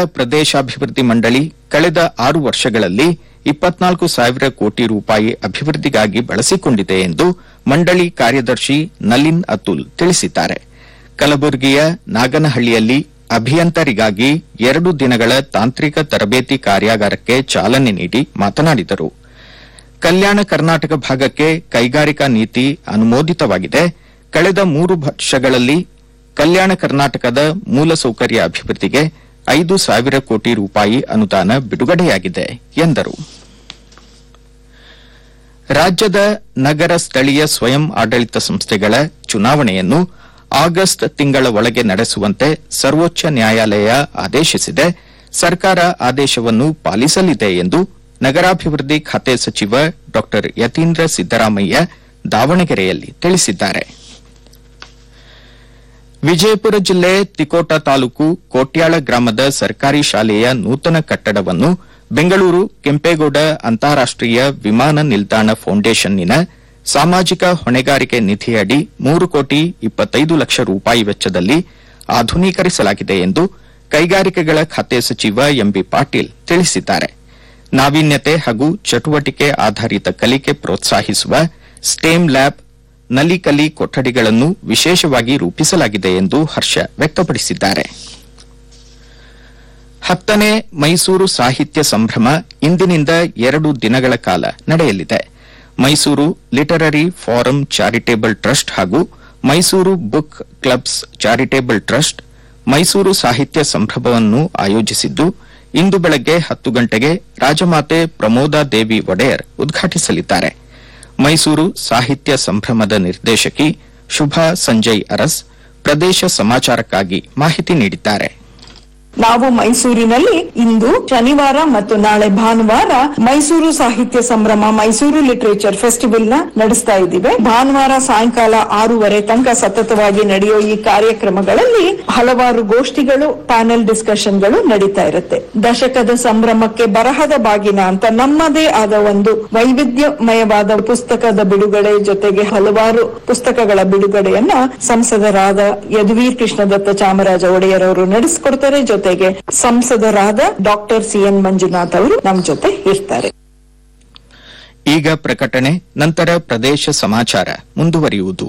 ಪ್ರದೇಶಾಭಿವೃದ್ಧಿ ಮಂಡಳಿ ಕಳೆದ ಆರು ವರ್ಷಗಳಲ್ಲಿ ಇಪ್ಪತ್ನಾಲ್ಕು ಸಾವಿರ ಕೋಟಿ ರೂಪಾಯಿ ಅಭಿವೃದ್ಧಿಗಾಗಿ ಬಳಸಿಕೊಂಡಿದೆ ಎಂದು ಮಂಡಳಿ ಕಾರ್ಯದರ್ಶಿ ನಲಿನ್ ಅತುಲ್ ತಿಳಿಸಿದ್ದಾರೆ ಕಲಬುರಗಿಯ ನಾಗನಹಳ್ಳಿಯಲ್ಲಿ ಅಭಿಯಂತರಿಗಾಗಿ ಎರಡು ದಿನಗಳ ತಾಂತ್ರಿಕ ತರಬೇತಿ ಕಾರ್ಯಾಗಾರಕ್ಕೆ ಚಾಲನೆ ನೀಡಿ ಮಾತನಾಡಿದರು ಕಲ್ಯಾಣ ಕರ್ನಾಟಕ ಭಾಗಕ್ಕೆ ಕೈಗಾರಿಕಾ ನೀತಿ ಅನುಮೋದಿತವಾಗಿದೆ ಕಳೆದ ಮೂರು ವರ್ಷಗಳಲ್ಲಿ ಕಲ್ಯಾಣ ಕರ್ನಾಟಕದ ಮೂಲಸೌಕರ್ಯ ಅಭಿವೃದ್ಧಿಗೆ ಐದು ಸಾವಿರ ಕೋಟಿ ರೂಪಾಯಿ ಅನುದಾನ ಬಿಡುಗಡೆಯಾಗಿದೆ ಎಂದರು ರಾಜ್ಯದ ನಗರ ಸ್ಥಳೀಯ ಸ್ವಯಂ ಆಡಳಿತ ಸಂಸ್ಥೆಗಳ ಚುನಾವಣೆಯನ್ನು ಆಗಸ್ಟ್ ತಿಂಗಳ ಒಳಗೆ ನಡೆಸುವಂತೆ ಸರ್ವೋಚ್ಚ ನ್ಯಾಯಾಲಯ ಆದೇಶಿಸಿದೆ ಸರ್ಕಾರ ಆದೇಶವನ್ನು ಪಾಲಿಸಲಿದೆ ಎಂದು ನಗರಾಭಿವೃದ್ಧಿ ಖಾತೆ ಸಚಿವ ಡಾ ಯತೀಂದ್ರ ಸಿದ್ದರಾಮಯ್ಯ ದಾವಣಗೆರೆಯಲ್ಲಿ ತಿಳಿಸಿದ್ದಾರೆ ವಿಜಯಪುರ ಜಿಲ್ಲೆ ತಿಕೋಟ ತಾಲೂಕು ಕೋಟ್ಯಾಳ ಗ್ರಾಮದ ಸರ್ಕಾರಿ ಶಾಲೆಯ ನೂತನ ಕಟ್ಟಡವನ್ನು ಬೆಂಗಳೂರು ಕೆಂಪೇಗೌಡ ಅಂತಾರಾಷ್ಟೀಯ ವಿಮಾನ ನಿಲ್ದಾಣ ಫೌಂಡೇಶನ್ನಿನ ಸಾಮಾಜಿಕ ಹೊಣೆಗಾರಿಕೆ ನಿಧಿಯಡಿ ಮೂರು ಕೋಟಿ ಇಪ್ಪತ್ತೈದು ಲಕ್ಷ ರೂಪಾಯಿ ವೆಚ್ಚದಲ್ಲಿ ಆಧುನೀಕರಿಸಲಾಗಿದೆ ಎಂದು ಕೈಗಾರಿಕೆಗಳ ಖಾತೆ ಸಚಿವ ಎಂಬಿ ಪಾಟೀಲ್ ತಿಳಿಸಿದ್ದಾರೆ ನಾವೀನ್ಯತೆ ಹಾಗೂ ಚಟುವಟಿಕೆ ಆಧಾರಿತ ಕಲಿಕೆ ಪ್ರೋತ್ಸಾಹಿಸುವ ಸ್ಟೇಮ್ ಲ್ಯಾಬ್ ನಲಿಕಲಿ ಕೊಠಡಿಗಳನ್ನು ವಿಶೇಷವಾಗಿ ರೂಪಿಸಲಾಗಿದೆ ಎಂದು ಹರ್ಷ ವ್ಯಕ್ತಪಡಿಸಿದ್ದಾರೆ ಹತ್ತನೇ ಮೈಸೂರು ಸಾಹಿತ್ಯ ಸಂಭ್ರಮ ಇಂದಿನಿಂದ ಎರಡು ದಿನಗಳ ಕಾಲ ನಡೆಯಲಿದೆ Mysuru literary forum charitable trust ಹಾಗೂ Mysuru book clubs charitable trust Mysuru ಸಾಹಿತ್ಯ ಸಂಭ್ರಮವನ್ನು ಆಯೋಜಿಸಿದ್ದು ಇಂದು ಬೆಳಗ್ಗೆ ಹತ್ತು ಗಂಟೆಗೆ ರಾಜಮಾತೆ ಪ್ರಮೋದಾ ದೇವಿ ಒಡೆಯರ್ ಉದ್ಘಾಟಿಸಲಿದ್ದಾರೆ ಮೈಸೂರು ಸಾಹಿತ್ಯ ಸಂಭ್ರಮದ ನಿರ್ದೇಶಕಿ ಶುಭಾ ಸಂಜಯ್ ಅರಸ್ ಪ್ರದೇಶ ಸಮಾಚಾರಕ್ಕಾಗಿ ಮಾಹಿತಿ ನೀಡಿದ್ದಾರೆ ನಾವು ಮೈಸೂರಿನಲ್ಲಿ ಇಂದು ಶನಿವಾರ ಮತ್ತು ನಾಳೆ ಭಾನುವಾರ ಮೈಸೂರು ಸಾಹಿತ್ಯ ಸಂಭ್ರಮ ಮೈಸೂರು ಲಿಟರೇಚರ್ ಫೆಸ್ಟಿವಲ್ ನ ನಡೆಸ್ತಾ ಇದ್ದೀವಿ ಭಾನುವಾರ ಸಾಯಂಕಾಲ ಆರೂವರೆ ತನಕ ಸತತವಾಗಿ ನಡೆಯೋ ಈ ಕಾರ್ಯಕ್ರಮಗಳಲ್ಲಿ ಹಲವಾರು ಗೋಷ್ಠಿಗಳು ಪ್ಯಾನೆಲ್ ಡಿಸ್ಕಷನ್ಗಳು ನಡೀತಾ ಇರುತ್ತೆ ದಶಕದ ಸಂಭ್ರಮಕ್ಕೆ ಬರಹದ ಬಾಗಿನ ಅಂತ ನಮ್ಮದೇ ಆದ ಒಂದು ವೈವಿಧ್ಯಮಯವಾದ ಪುಸ್ತಕದ ಬಿಡುಗಡೆ ಜೊತೆಗೆ ಹಲವಾರು ಪುಸ್ತಕಗಳ ಬಿಡುಗಡೆಯನ್ನ ಸಂಸದರಾದ ಯದುವೀರ್ ಕೃಷ್ಣದತ್ತ ಚಾಮರಾಜ ಒಡೆಯರ್ ಅವರು ನಡೆಸಿಕೊಡ್ತಾರೆ ಜೊತೆಗೆ ಸಂಸದರಾದ ಡಾಕ್ಟರ್ ಸಿ ಎನ್ ಮಂಜುನಾಥ್ ಅವರು ನಮ್ಮ ಜೊತೆ ಇರ್ತಾರೆ ಈಗ ಪ್ರಕಟಣೆ ನಂತರ ಪ್ರದೇಶ ಸಮಾಚಾರ ಮುಂದುವರಿಯುವುದು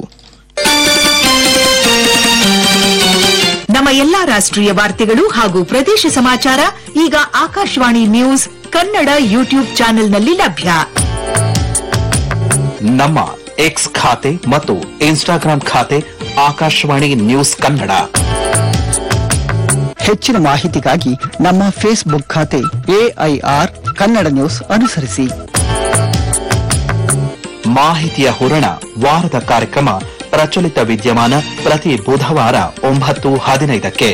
ನಮ್ಮ ಎಲ್ಲಾ ರಾಷ್ಟ್ರೀಯ ವಾರ್ತೆಗಳು ಹಾಗೂ ಪ್ರದೇಶ ಸಮಾಚಾರ ಈಗ ಆಕಾಶವಾಣಿ ನ್ಯೂಸ್ ಕನ್ನಡ ಯೂಟ್ಯೂಬ್ ಚಾನೆಲ್ನಲ್ಲಿ ಲಭ್ಯ ನಮ್ಮ ಎಕ್ಸ್ ಖಾತೆ ಮತ್ತು ಇನ್ಸ್ಟಾಗ್ರಾಂ ಖಾತೆ ಆಕಾಶವಾಣಿ ನ್ಯೂಸ್ ಕನ್ನಡ ಹೆಚ್ಚಿನ ಮಾಹಿತಿಗಾಗಿ ನಮ್ಮ ಫೇಸ್ಬುಕ್ ಖಾತೆ ಎಐಆರ್ ಕನ್ನಡ ನ್ಯೂಸ್ ಅನುಸರಿಸಿ ಮಾಹಿತಿಯ ಹೂರಣ ವಾರದ ಕಾರ್ಯಕ್ರಮ ಪ್ರಚಲಿತ ವಿದ್ಯಮಾನ ಪ್ರತಿ ಬುಧವಾರ ಒಂಬತ್ತು ಹದಿನೈದಕ್ಕೆ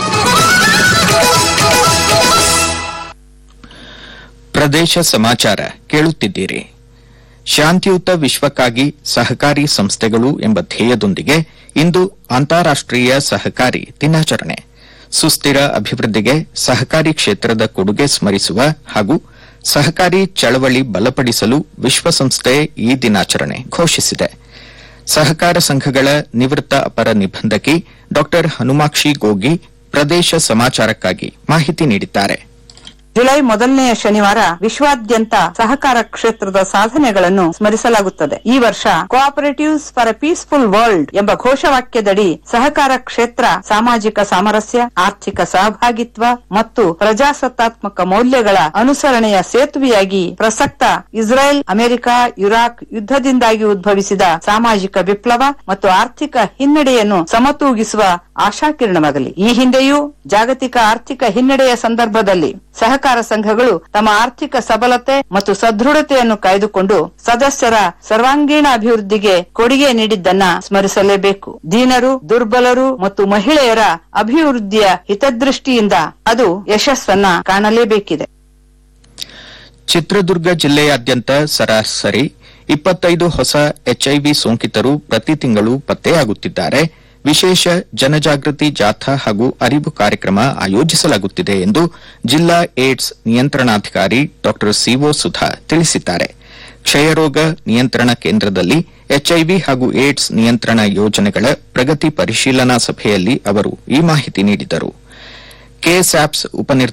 ಪ್ರದೇಶ ಸಮಾಚಾರ ಕೇಳುತ್ತಿದ್ದೀರಿ ಶಾಂತಿಯುತ ವಿಶ್ವಕ್ಕಾಗಿ ಸಹಕಾರಿ ಸಂಸ್ಥೆಗಳು ಎಂಬ ಧ್ಯೇಯದೊಂದಿಗೆ ಇಂದು ಅಂತಾರಾಷ್ಟೀಯ ಸಹಕಾರಿ ದಿನಾಚರಣೆ ಸುಸ್ಥಿರ ಅಭಿವೃದ್ಧಿಗೆ ಸಹಕಾರಿ ಕ್ಷೇತ್ರದ ಕೊಡುಗೆ ಸ್ಮರಿಸುವ ಹಾಗೂ ಸಹಕಾರಿ ಚಳವಳಿ ಬಲಪಡಿಸಲು ವಿಶ್ವಸಂಸ್ಥೆ ಈ ದಿನಾಚರಣೆ ಘೋಷಿಸಿದೆ ಸಹಕಾರ ಸಂಘಗಳ ನಿವೃತ್ತ ಅಪರ ನಿಬಂಧಕಿ ಡಾ ಹನುಮಾಕ್ಷಿ ಗೋಗಿ ಪ್ರದೇಶ ಸಮಾಚಾರಕ್ಕಾಗಿ ಮಾಹಿತಿ ನೀಡಿದ್ದಾರೆ ಜುಲೈ ಮೊದಲನೆಯ ಶನಿವಾರ ವಿಶ್ವಾದ್ಯಂತ ಸಹಕಾರ ಕ್ಷೇತ್ರದ ಸಾಧನೆಗಳನ್ನು ಸ್ಮರಿಸಲಾಗುತ್ತದೆ ಈ ವರ್ಷ cooperatives for a peaceful world ಎಂಬ ಘೋಷವಾಕ್ಯದಡಿ ಸಹಕಾರ ಕ್ಷೇತ್ರ ಸಾಮಾಜಿಕ ಸಾಮರಸ್ಯ ಆರ್ಥಿಕ ಸಹಭಾಗಿತ್ವ ಮತ್ತು ಪ್ರಜಾಸತ್ತಾತ್ಮಕ ಮೌಲ್ಯಗಳ ಅನುಸರಣೆಯ ಸೇತುವೆಯಾಗಿ ಪ್ರಸಕ್ತ ಇಸ್ರೇಲ್ ಅಮೆರಿಕ ಇರಾಕ್ ಯುದ್ಧದಿಂದಾಗಿ ಉದ್ಭವಿಸಿದ ಸಾಮಾಜಿಕ ವಿಪ್ಲವ ಮತ್ತು ಆರ್ಥಿಕ ಹಿನ್ನಡೆಯನ್ನು ಸಮತೂಗಿಸುವ ಆಶಾಕಿರಣವಾಗಲಿ ಈ ಹಿಂದೆಯೂ ಜಾಗತಿಕ ಆರ್ಥಿಕ ಹಿನ್ನಡೆಯ ಸಂದರ್ಭದಲ್ಲಿ ಸಹಕಾರ ಸಂಘಗಳು ತಮ್ಮ ಆರ್ಥಿಕ ಸಬಲತೆ ಮತ್ತು ಸದೃಢತೆಯನ್ನು ಕಾಯ್ದುಕೊಂಡು ಸದಸ್ಯರ ಸರ್ವಾಂಗೀಣ ಅಭಿವೃದ್ಧಿಗೆ ಕೊಡುಗೆ ನೀಡಿದ್ದನ್ನ ಸ್ಮರಿಸಲೇಬೇಕು ದೀನರು ದುರ್ಬಲರು ಮತ್ತು ಮಹಿಳೆಯರ ಅಭಿವೃದ್ಧಿಯ ಹಿತದೃಷ್ಟಿಯಿಂದ ಅದು ಯಶಸ್ಸನ್ನ ಕಾಣಲೇಬೇಕಿದೆ ಚಿತ್ರದುರ್ಗ ಜಿಲ್ಲೆಯಾದ್ಯಂತ ಸರಾಸರಿ ಇಪ್ಪತ್ತೈದು ಹೊಸ ಎಚ್ಐವಿ ಸೋಂಕಿತರು ಪ್ರತಿ ತಿಂಗಳು ಪತ್ತೆಯಾಗುತ್ತಿದ್ದಾರೆ ವಿಶೇಷ ಜನಜಾಗೃತಿ ಜಾಥಾ ಹಾಗೂ ಅರಿವು ಕಾರ್ಯಕ್ರಮ ಆಯೋಜಿಸಲಾಗುತ್ತಿದೆ ಎಂದು ಜಿಲ್ಲಾ ಏಡ್ಸ್ ನಿಯಂತ್ರಣಾಧಿಕಾರಿ ಡಾ ಸಿಒ ಸುಧಾ ತಿಳಿಸಿದ್ದಾರೆ ಕ್ಷಯರೋಗ ನಿಯಂತ್ರಣ ಕೇಂದ್ರದಲ್ಲಿ ಎಚ್ಐವಿ ಹಾಗೂ ಏಡ್ಸ್ ನಿಯಂತ್ರಣ ಯೋಜನೆಗಳ ಪ್ರಗತಿ ಪರಿಶೀಲನಾ ಸಭೆಯಲ್ಲಿ ಅವರು ಈ ಮಾಹಿತಿ ನೀಡಿದರು ಕೆಸ್ಯಾಪ್ಸ್ ಉಪನಿರ್ದೇಶಕ